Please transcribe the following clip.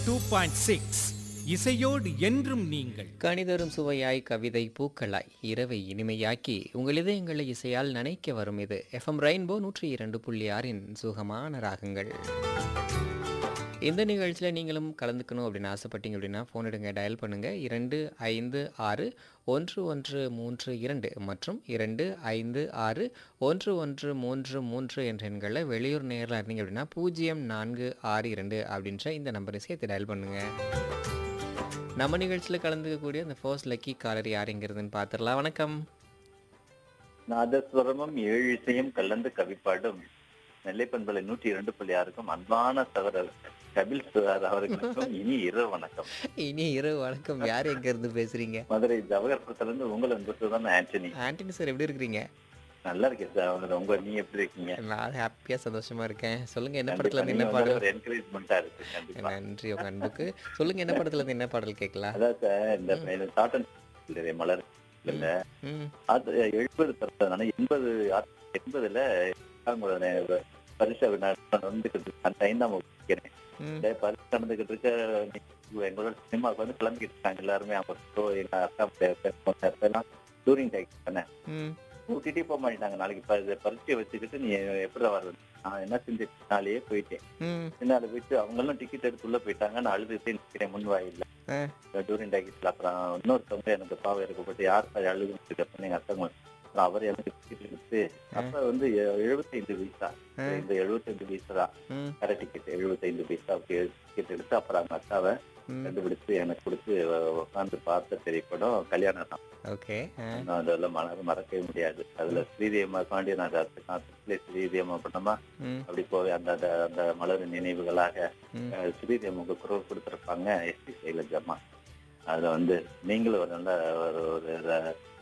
Two point six இசையோடு என்றும் நீங்கள் கணிதரும் சுவையாய் கவிதை பூக்களாய் இரவை இனிமையாக்கி உங்கள் இதயங்களை இசையால் நனைக்க வரும் இது எஃப்எம் ரெயின்போ நூற்றி இரண்டு புள்ளி ஆறின் சுகமான ராகங்கள் இந்த நிகழ்ச்சியில் நீங்களும் கலந்துக்கணும் அப்படின்னு ஆசைப்பட்டீங்க அப்படின்னா ஃபோன் எடுங்க டயல் பண்ணுங்கள் இரண்டு ஐந்து ஆறு ஒன்று ஒன்று மூன்று இரண்டு மற்றும் இரண்டு ஐந்து ஆறு ஒன்று ஒன்று மூன்று மூன்று என்ற எண்களில் வெளியூர் நேரில் இருந்தீங்க அப்படின்னா பூஜ்ஜியம் நான்கு ஆறு இரண்டு அப்படின்ற இந்த நம்பரை சேர்த்து டயல் பண்ணுங்கள் நம்ம நிகழ்ச்சியில் கலந்துக்கக்கூடிய அந்த ஃபர்ஸ்ட் லக்கி காலர் யாருங்கிறதுன்னு பார்த்துடலாம் வணக்கம் நாதஸ்வரமும் ஏழு இசையும் கலந்து கவிப்பாடும் நெல்லை பண்பலை நூற்றி இரண்டு புள்ளி ஆறுக்கும் அன்பான சகோதரர் கபில் சார் அவர்களுக்கும் இனி இரவு வணக்கம் இனி இரவு வணக்கம் யார் எங்கேருந்து பேசுகிறீங்க மதுரை ஜவஹர்புரத்துல இருந்து உங்கள் அன்பு தான் ஆண்டனி ஆண்டனி சார் எப்படி இருக்கிறீங்க நல்லா இருக்கேன் சார் அவங்க உங்க நீங்க எப்படி இருக்கீங்க நான் ஹாப்பியாக சந்தோஷமாக இருக்கேன் சொல்லுங்கள் என்ன கண்டிப்பா படத்துல இருந்து நீங்க என்ன வந்து பாடல் ஒரு என்கரேஜ்மெண்டா இருக்கு கண்டிப்பா நன்றி உங்க அன்புக்கு சொல்லுங்க என்ன படத்துல இருந்து என்ன பாடல் கேட்கலாம் அதான் சார் இந்த சாட்டன் மலர் இல்ல ம் அது எழுபது பிறந்ததுனால எண்பது எண்பதுல அவங்களோட பரிசு வந்துகிட்டு இருக்கு. அந்த ஐந்தாம் வகுப்பு படிக்கிறேன். ம் இந்த பரிசு நடந்துகிட்டு இருக்க நீங்க எங்களோட சினிமாவுக்கு வந்து கிளம்பிக்கிட்டு இருக்காங்க எல்லாருமே அவங்க so எங்க அக்கா எல்லாம் டூரிங் டைம் தானே ம் கூட்டிட்டே போக மாட்டாங்க நாளைக்கு ப- பரீட்சையை வச்சுக்கிட்டு நீ எப்படி வர்றது நான் என்ன செஞ்சேன் நாளையே போயிட்டேன் ம் பின்னால போயிட்டு அவங்களும் டிக்கெட் எடுத்து உள்ள போயிட்டாங்க நான் அழுதுகிட்டே நிக்கிறேன் முன் வாயில்ல ஆ. டூரிங் டாக்கெட்ல அப்புறம் இன்னொருத்தவங்க எனக்கு பாவம் இருக்கப்பட்டு யார் சார் அழுதுன்னு இருக்க எங்க அத்தவங்க அப்புறம் அவர் எனக்கு டிக்கெட் எடுத்து அப்ப வந்து எ- எழுபத்தைந்து பைசா ஆ. இந்த எழுபத்தைந்து பைசா தான் ம் கரை டிக்கெட் எழுபத்தைந்து பைசா டிக்கெட் எடுத்து அப்புறம் அவங்க அக்காவை ம் கண்டுபிடிச்சு எனக்கு கொடுத்து உட்காந்து பார்த்த திரைப்படம் கல்யாணம் தான் ஓகே ஆ நான் அதெல்லாம் மன மறக்கவே முடியாது அதுல ஸ்ரீதேவமா பாண்டிய நான் காலத்துல ஸ்ரீதேவமா பண்ணமா ம் அப்படி போய் அந்த அந்த அந்த மலர் நினைவுகளாக ம் அஹ், ஸ்ரீதேவமுக்கு குரல் கொடுத்திருப்பாங்க எஸ்பி சைலஜம்மா அதுல வந்து நீங்களும் ஒரு நல்ல ஒரு ஒரு